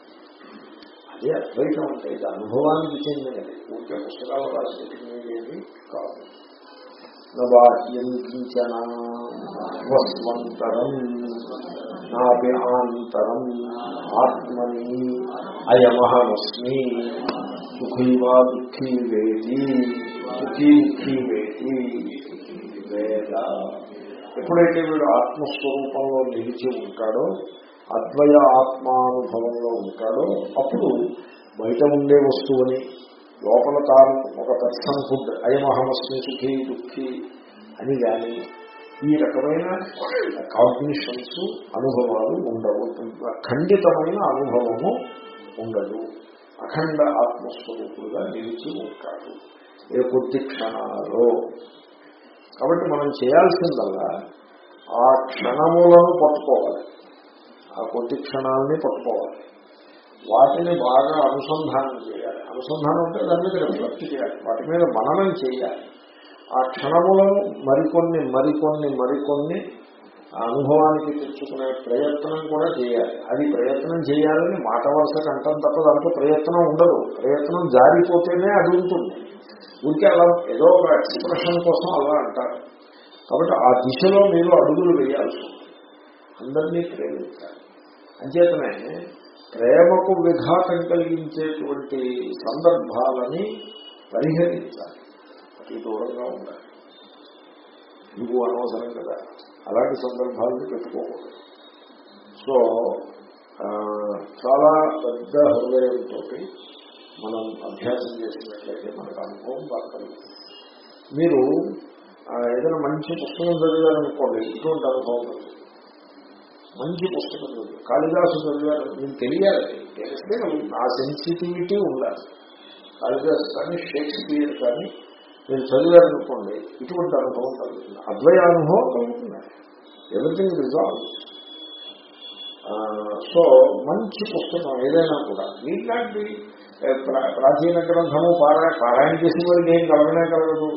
అదే అద్వైతం అంటే ఇది అనుభవానికి చెందినది ఊరికే పుస్తకాలు రాసేది కాదు బాహ్యం కించన వస్వంతరం నాపి ఆంతరం ఆత్మని అయమహమస్మి సుఖీ వా దుఃఖీ వేది సుఖీ దుఃఖీ వేది వేద ఎప్పుడైతే వీడు ఆత్మస్వరూపంలో నిలిచి ఉంటాడో అద్వయ ఆత్మానుభవంలో ఉంటాడో అప్పుడు బయట ఉండే వస్తువుని లోపల తాను ఒక పర్సన్ ఫుడ్ అయమహమస్మి సుఖీ దుఃఖి అని కానీ ఈ రకమైన కాగ్నిషన్స్ అనుభవాలు ఉండవు ఖండితమైన అనుభవము ఉండదు అఖండ ఆత్మస్వరూపుడుగా నిలిచి ఉంటాడు ఏ కొద్ది క్షణాలలో కాబట్టి మనం చేయాల్సిందల్లా ఆ క్షణములను పట్టుకోవాలి ఆ కొద్ది క్షణాలని పట్టుకోవాలి వాటిని బాగా అనుసంధానం చేయాలి అనుసంధానం అంటే దాని మీద రిఫ్లెక్ట్ చేయాలి వాటి మీద మననం చేయాలి ఆ క్షణములను మరికొన్ని మరికొన్ని మరికొన్ని అనుభవానికి తెచ్చుకునే ప్రయత్నం కూడా చేయాలి అది ప్రయత్నం చేయాలని మాట వరుసకు అంటాం తప్ప దాంట్లో ప్రయత్నం ఉండదు ప్రయత్నం జారిపోతేనే అది ఉంటుంది ఊరికే అలా ఏదో ఒక ఎక్స్ప్రెషన్ కోసం అలా అంటారు కాబట్టి ఆ దిశలో మీరు అడుగులు వేయాల్సి అందరినీ ప్రేమించాలి అంచేతనే ప్రేమకు విఘాతం కలిగించేటువంటి సందర్భాలని పరిహరించాలి అతి దూరంగా ఉండాలి నువ్వు అనవసరం కదా అలాంటి సందర్భాలను పెట్టుకోకూడదు సో ఆ, చాలా పెద్ద హృదయంతో మనం అభ్యాసం చేసినట్లయితే మనకు అనుభవం బాగా కలుగుతుంది మీరు ఆ, ఏదైనా మంచి పుస్తకం చదివారనుకోండి ఇటువంటి అనుభవం కలుగుతుంది మంచి పుస్తకం చదివారు కాళిదాసు చదివారు మీకు తెలియాలి తెలిస్తే కలుగుతుంది. ఆ సెన్సిటివిటీ ఉండాలి కాళిదాసు కానీ షేక్స్పియర్ కానీ మీరు చదివారనుకోండి ఇటువంటి అనుభవం కలుగుతుంది అద్వయ అనుభవం కలుగుతుంది ఎవ్రీథింగ్ రిజాల్వ్ సో మంచి పుస్తకం ఏదైనా కూడా మీలాంటి ఏ, ప్రా- ప్రాచీన గ్రంథము పారాయణ పారాయణ చేసిన వాడికి ఏం కలగనే కలగదు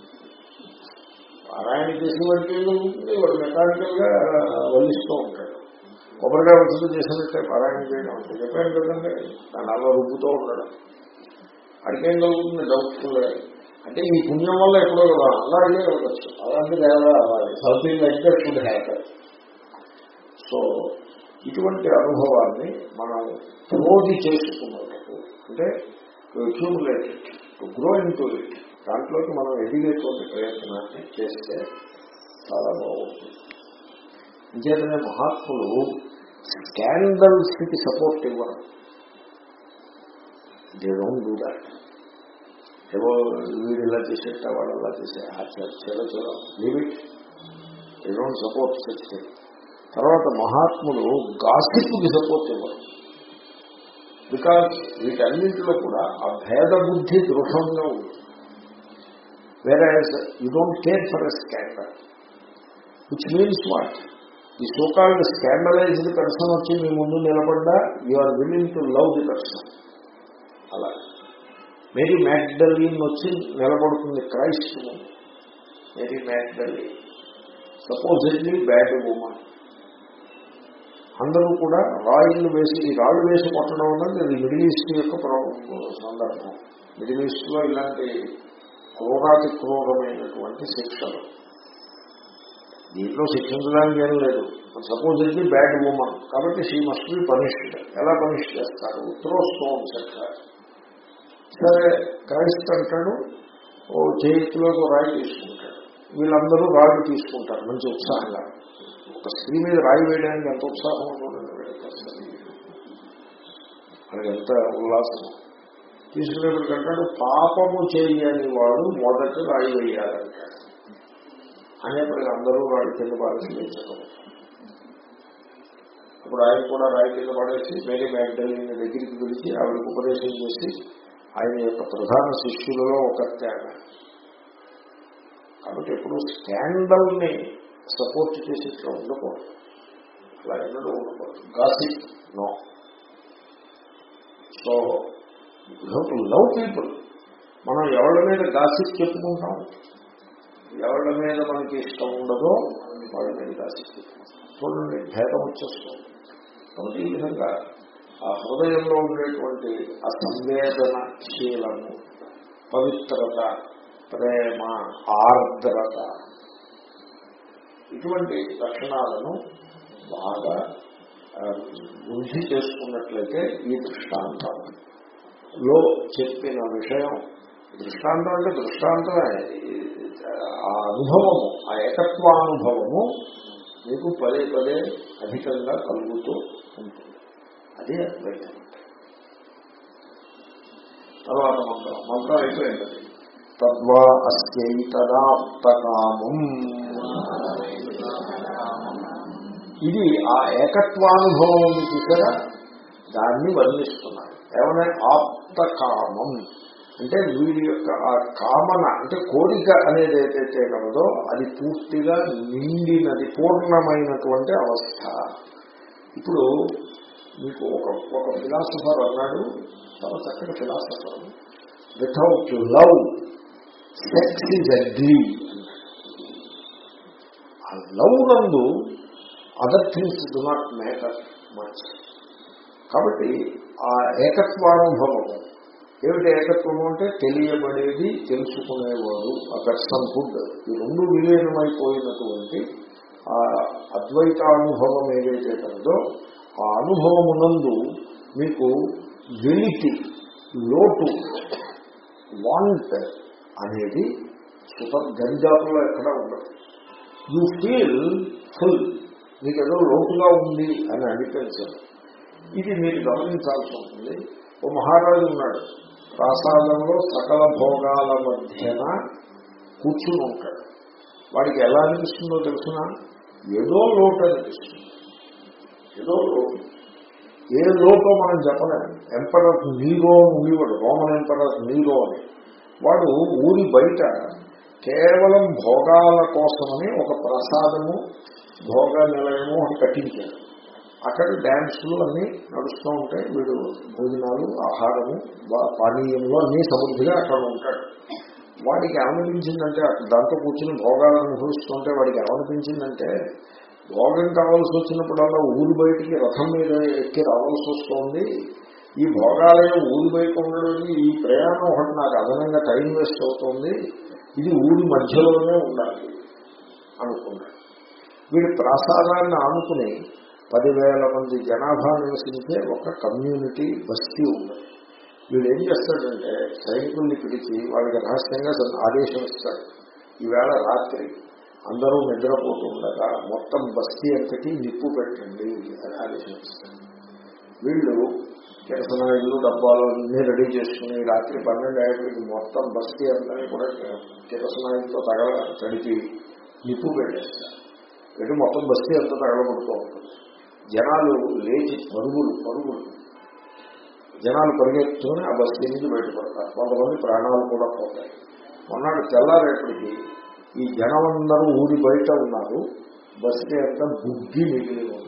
పారాయణ చేసిన వాడికి ఏం కలుగుతుంది వాడు మెకానికల్ గా వల్లిస్తూ ఉంటాడు కొబ్బరికాయ వసూలు చేసినట్టే పారాయణ చేయడం అంటే చెప్పాను కదండి దాని అలా రుబ్బుతూ ఉండడం అడిగేం కలుగుతుంది డౌట్ఫుల్ అంటే ఈ పుణ్యం వల్ల ఎప్పుడో కదా అలాగే ఉండొచ్చు అలాంటి లేదా something like that should happen so ఇటువంటి అనుభవాన్ని మనం ప్రోధి చేసుకున్నట్టు అంటే to accumulate to grow into it దాంట్లోకి మనం ఎదిగేటువంటి ప్రయత్నాన్ని చేస్తే చాలా బాగుంటుంది అంచేతనే మహాత్ములు స్కాండల్స్ కి సపోర్ట్ ఇవ్వరు దే డోంట్ డూ దాట్ ఏవో వీడు ఇలా చేసేట వాడు అలా చేసే ఆ చలో చలో leave it they don't support such thing తర్వాత మహాత్ములు గాసిప్కి సపోర్ట్ ఇవ్వరు బికాజ్ వీటన్నింటిలో కూడా ఆ భేద బుద్ధి దృఢంగా ఉంది వేరే you don't care for a scandal which means what ఈ సోకాల్డ్ స్కాండలైజ్డ్ పర్సన్ వచ్చి మీ ముందు నిలబడ్డా you are willing to love the person అలా మేరీ మ్యాక్డలీన్ వచ్చి నిలబడుతుంది క్రైస్ట్ ముందు Mary Magdalene supposedly bad women అందరూ కూడా రాయిలు వేసి ఈ రాళ్ళు వేసి కొట్టడం అన్నది అది మిడిల్ ఈస్ట్ యొక్క ప్ర- సందర్భం మిడిల్ ఈస్ట్ లో ఇలాంటి క్రూరాతి క్రూరమైనటువంటి శిక్షలు దీంట్లో శిక్షించడానికి ఏం లేదు సపోజ్ ఇది బ్యాడ్ ఉమెన్ కాబట్టి షీ మస్ట్ బి పనిష్డ్ ఎలా పనిష్ చేస్తారు త్రో స్టోన్స్ అంటారు సరే క్రైస్ట్ అంటాడు ఓ చేతిలోకి ఒక రాయి తీసుకుంటాడు వీళ్ళందరూ రాళ్ళు తీసుకుంటారు మంచి ఉత్సాహంగా ఒక స్త్రీ మీద రాయి వేయడానికి ఎంత ఉత్సాహం ఉంటుందండి వీళ్ళకి అసలు. వాళ్ళకి ఎంత ఉల్లాసం తీసుకునేప్పుడు అంటాడు పాపము చేయని వాడు మొదట రాయి వేయాలంటాడు అనేప్పటికీ అందరూ రాయి కింద పారేసి వేయించడం అప్పుడు ఆయన కూడా రాయి కింద పడేసి మేరీ మ్యాగ్డలిన్ దగ్గరికి పిలిచి ఆవిడకి ఉపదేశం చేసి ఆయన యొక్క ప్రధాన శిష్యులలో ఒక త్యాగ కాబట్టి ఎప్పుడు స్కాండల్ ని సపోర్ట్ చేసి ఇట్లా ఉండకూడదు అలా ఎన్నడూ ఉండకూడదు gossip no so to love people మనం ఎవరి మీద గాసిప్ చెప్పుకుంటాం ఎవరి మీద మనకి ఇష్టం ఉండదో వాళ్ళ మీద గాసిప్ చెప్పుకుంటాం చూడండి భేదం వచ్చేస్తుంది కాబట్టి ఈ విధంగా ఆ హృదయంలో ఉండేటువంటి ఆ సంవేదనశీలము పవిత్రత ప్రేమ ఆర్ద్రత ఇటువంటి లక్షణాలను బాగా ఆ, వృద్ధి చేసుకున్నట్లయితే ఈ దృష్టాంతం లో చెప్పిన విషయం దృష్టాంతం అంటే దృష్టాంతమే ఆ అనుభవము ఆ ఏకత్వానుభవము మీకు పదే పదే అధికంగా కలుగుతూ ఉంటుంది అదే అద్వైతం తర్వాత మంత్రం మంత్రం అయిపోయింది తద్వా అస్యైతదాప్తకామం ఇది ఆ ఏకత్వానుభవం ఉంది చూసారా దాన్ని వర్ణిస్తున్నారు ఏమన్నా ఆప్తకామం అంటే వీడి యొక్క ఆ కామన అంటే కోరిక అనేది ఏదైతే కలదో అది పూర్తిగా నిండినది పూర్ణమైనటువంటి అవస్థ ఇప్పుడు మీకు ఒక ఒక ఫిలాసఫర్ అన్నాడు చాలా చక్కటి philosopher without love sex is ugly ఆ లవ్ నందు other things do not matter much కాబట్టి ఆ ఏకత్వానుభవము ఏమిటి ఏకత్వము అంటే తెలియబడేది తెలుసుకునేవాడు ఆ పర్సన్ హుడ్ ఈ రెండు విలీనమైపోయినటువంటి ఆ అద్వైతానుభవం ఏదైతే కలదో ఆ అనుభవమునందు మీకు వెలితి లోటు వాంట్ అనేది సుపర్ గంజాపులో ఎక్కడ ఉండదు యూ ఫీల్ ఫుల్ మీకు ఏదో లోటుగా ఉంది అని అనిపించదు ఇది మీరు గమనించాల్సి ఉంటుంది ఓ మహారాజు ఉన్నాడు ప్రాసాదంలో సకల భోగాల మధ్యన కూర్చుని ఉంటాడు వాడికి ఎలా అనిపిస్తుందో తెలుసిన ఏదో లోటు అనిపిస్తుంది ఏదో లోటు ఏ లోపో మనం చెప్పలేము ఎంపరర్ నీరో ఉండేవాడు రోమన్ ఎంపరర్ నీరో అని వాడు ఊరి బయట కేవలం భోగాల కోసమని ఒక ప్రసాదము భోగ నిలయము అని కట్టించాడు అక్కడ డ్యాన్సులు అన్నీ నడుస్తూ ఉంటాయి వీడు భోజనాలు ఆహారము వా- పానీయంలో అన్నీ సమృద్ధిగా అక్కడ ఉంటాడు వాడికి ఏమనిపించిందంటే అక్కడ దాంతో కూర్చుని భోగాలను అనుభవిస్తుంటే వాడికి ఏమనిపించిందంటే భోగం కావాల్సి వచ్చినప్పుడల్లా ఊరి బయటికి రథం మీద ఎక్కి రావాల్సి వస్తుంది ఈ భోగాలయం ఊరి బయట ఉండడం ఈ ప్రయాణం ఒకటి నాకు అదనంగా టైం వేస్ట్ అవుతుంది ఇది ఊరి మధ్యలోనే ఉండాలి అనుకున్నాడు వీడి ప్రసాదాన్ని ఆనుకుని పదివేల మంది జనాభా నివసించే ఒక కమ్యూనిటీ బస్తీ ఉంది వీడు ఏం చేస్తాడంటే సైనికుల్ని పిలిచి వాళ్ళకి రహస్యంగా తన ఆదేశం ఇస్తాడు ఈవేళ రాత్రి అందరూ నిద్రపోతూ ఉండగా మొత్తం బస్తీ అంతటి నిప్పు పెట్టండి అని ఆదేశం ఇస్తాడు వీళ్ళు కిరసనాయిలు డబ్బాలు అన్నీ రెడీ చేసుకుని రాత్రి పన్నెండు అయ్యేటికి మొత్తం బస్తీ అందరినీ కూడా కిరసనాయిలతో తగల తడిపి నిప్పు పెట్టేస్తారు పెట్టి మొత్తం బస్తీ అంతా తగలబడుతూ ఉంటుంది జనాలు లేచి పరుగులు పరుగులు జనాలు పరిగెత్తుకుని ఆ బస్తీ నుంచి బయటపడతారు కొంతమంది ప్రాణాలు కూడా పోతాయి మొన్నటి తెల్లారేపటికి ఈ జనమందరూ ఊరి బయట ఉన్నారు బస్తీ అంతా బుగ్గి మిగిలి ఉన్నారు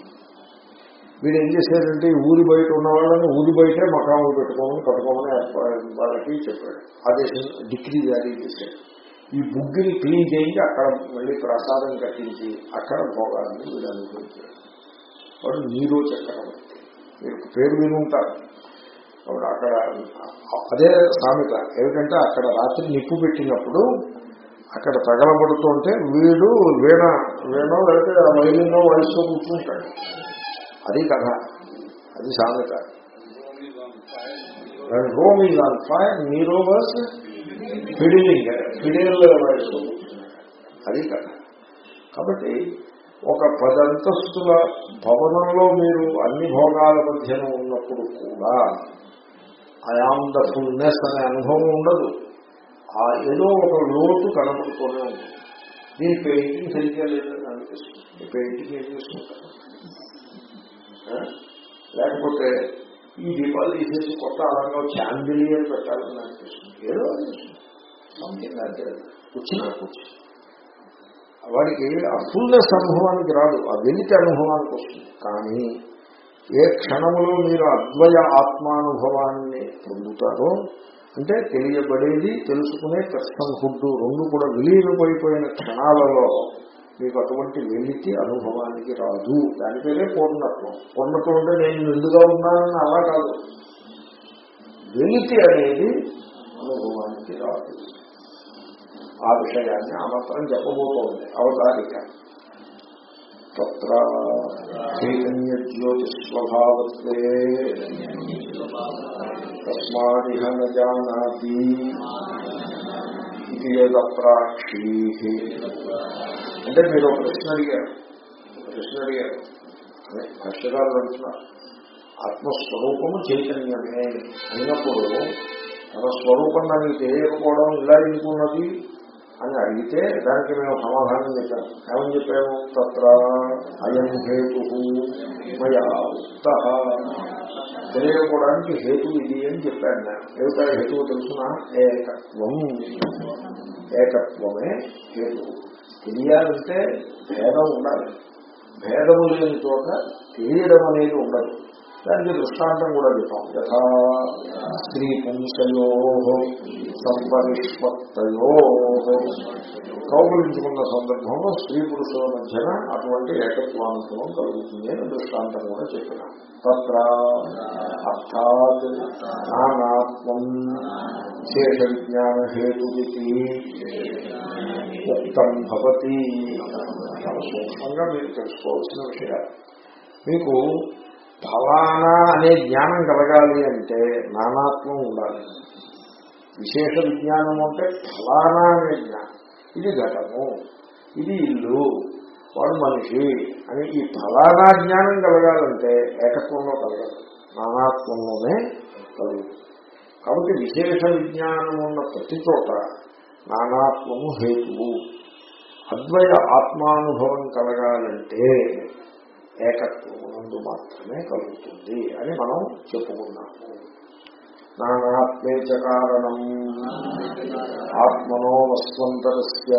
వీడు ఏం చేశారంటే ఈ ఊరి బయట ఉన్న వాళ్ళని ఊరి బయటే మకాములు పెట్టుకోమని కట్టుకోమని ఏర్ప- వాళ్ళకి చెప్పాడు ఆదేశం డిగ్రీ జారీ చేశాడు ఈ బుగ్గిని క్లీన్ చేయించి అక్కడ మళ్ళీ ప్రసాదం కట్టించి అక్కడ భోగాన్ని వీడు అనుభవించాడు వాడు నీరో చక్రవర్తి మీరు పేరు విని ఉంటారు కాబట్టి అక్కడ అదే సామెత ఏమిటంటే అక్కడ రాత్రి నిప్పు పెట్టినప్పుడు అక్కడ తగలబడుతుంటే వీడు వీణ వీణ లేకపోతే ఆ వైలిన్నో వయసులో కూర్చుంటాడు అది కథ అది సామెత Rome is on fire Nero was fiddling fiddle వయసు అది కథ కాబట్టి ఒక పదంతస్తుల భవనంలో మీరు అన్ని భోగాల మధ్యన ఉన్నప్పుడు కూడా ఐఆమ్ ద ఫుల్నెస్ అనే అనుభవం ఉండదు ఆ ఏదో ఒక లోటు కనబడుతూనే ఉంది దీని పెయింటింగ్ సరిగ్గా లేదని అనిపిస్తుంది ఈ పెయింటింగ్ ఏం చేసుకుంటారు ఆ? లేకపోతే ఈ దీపాలు తీసేసి కొత్త అలంగా చాందిలియర్ పెట్టాలని అనిపిస్తుంది ఏదో అనిపిస్తుంది సంథింగ్ అంటే కూర్చున్నా కూర్చు వాడికి ఆ ఫుల్నెస్ అనుభవానికి రాదు ఆ వెలితి అనుభవానికి వస్తుంది కానీ ఏ క్షణములో మీరు అద్వయ ఆత్మానుభవాన్ని పొందుతారో అంటే తెలియబడేది తెలుసుకునే ప్రశ్నహుడ్డు రెండు కూడా విలీనమైపోయిన క్షణాలలో మీకు అటువంటి వెలితి అనుభవానికి రాదు దాని పేరే పూర్ణత్వం పూర్ణత్వం అంటే నేను నిండుగా ఉన్నానని అలా కాదు వెలితి అనేది అనుభవానికి రాదు ఆ విషయాన్ని ఆ మాత్రం చెప్పబోతోంది అవతారిక తత్ర చైతన్య జ్యోతిస్వభావత్వే తస్మాదిహ న జానాతి ఇది యదప్రాక్షీ అంటే మీరు ఒక ప్రశ్న అడిగారు ఒక ప్రశ్న అడిగారు అదే భాష్యకారులు అంటున్నారు ఆత్మస్వరూపము చైతన్యమే అయినప్పుడు తన స్వరూపం దానికి తెలియకపోవడం ఇలా ఎందుకున్నది అని అడిగితే దానికి మేము సమాధానం చెప్పాము ఏమని చెప్పాము తత్ర అయం హేతు మయా ఉక్త తెలియకపోవడానికి హేతు ఇది అని చెప్పాను నేను ఏమిటా హేతువు తెలుసిన ఏకత్వం ఏకత్వమే హేతు తెలియాలంటే భేదం ఉండాలి భేదము లేని చోట తెలియడం అనేది ఉండదు దానికి దృష్టాంతం కూడా చెప్పాం యథా స్త్రీ పుంసయో సంపరిష్పత్తయో కౌగులించుకున్న సందర్భంలో స్త్రీ పురుషుల మధ్యన అటువంటి ఏకత్వానుభవం కలుగుతుంది అని దృష్టాంతం కూడా చెప్పినాం తత్ర అర్థాత్ నానాత్మం శేష విజ్ఞాన హేతుకి ఉక్తం భవతి చాలా సూక్ష్మంగా మీరు తెలుసుకోవాల్సిన విషయాలు మీకు ఫలానా అనే జ్ఞానం కలగాలి అంటే నానాత్మం ఉండాలి విశేష విజ్ఞానం అంటే ఫలానా అనే జ్ఞానం ఇది ఘటము ఇది ఇల్లు వాడు మనిషి అని ఈ ఫలానా జ్ఞానం కలగాలంటే ఏకత్వంలో కలగాలి నానాత్వంలోనే కలుగుతుంది కాబట్టి విశేష విజ్ఞానం ఉన్న ప్రతి చోట నానాత్వము హేతువు అద్వయ ఆత్మానుభవం కలగాలంటే ఏకత్వము నందు మాత్రమే కలుగుతుంది అని మనం చెప్పుకున్నాము నానాత్మే చ కారణం ఆత్మనో వస్వంతరస్య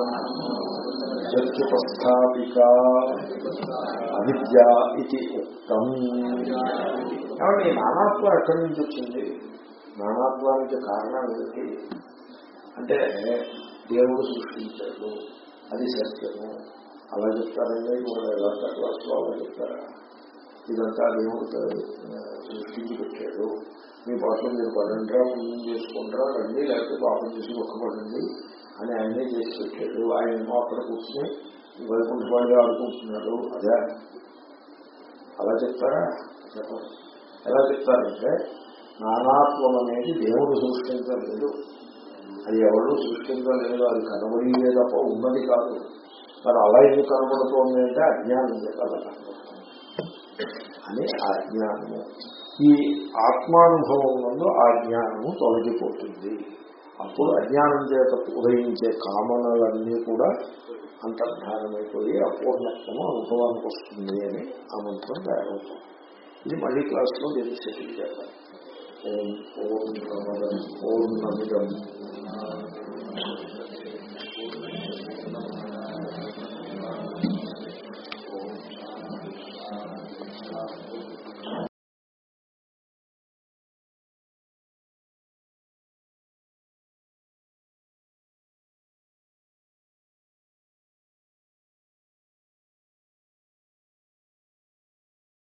చర్చుపస్థాపిక అవిద్య ఇది ఉక్తం కాబట్టి ఈ నానాత్వం ఎక్కడి నుంచి వచ్చింది నానాత్వానికి కారణం ఏమిటి అంటే దేవుడు సృష్టించాడు అది సత్యము అలా చెప్తారండి ఇప్పుడు ఎలా క్లాస్లో అలా చెప్తారా ఇదంతా దేవుడు సృష్టించి పెట్టాడు మీ పాటలు మీరు పడండిరా పుణ్యం చేసుకుంటారా రండి లేకపోతే పాపం చేసి ఒక్కపడండి అని ఆయనే చేసి పెట్టాడు ఆయన ఏమో అక్కడ కూర్చుని వైకుంఠవాడిగా ఆడుకుంటున్నాడు అదే అలా చెప్తారా చెప్పండి ఎలా చెప్తారంటే నానాత్వం అనేది దేవుడు సృష్టించలేదు అది ఎవరు సృష్టించలేదు అది కనబడి తప్ప ఉన్నది కాదు మరి అలా ఎందుకు కనబడుతోంది అంటే అజ్ఞానం చేత అలా కనబడుతుంది అని ఆ జ్ఞానము ఈ ఆత్మానుభవం నందు ఆ జ్ఞానము తొలగిపోతుంది అప్పుడు అజ్ఞానం చేత ఉదయించే కామనలన్నీ కూడా అంతర్ధానమైపోయి అపూర్ణత్వము అనుభవానికి వస్తుంది అని ఆ మంత్రం తయారవుతుంది ఇది మళ్ళీ క్లాస్లో దీన్ని సెటిల్ చేద్దాం ఓం పూర్ణమదం పూర్ణమిదం ఓం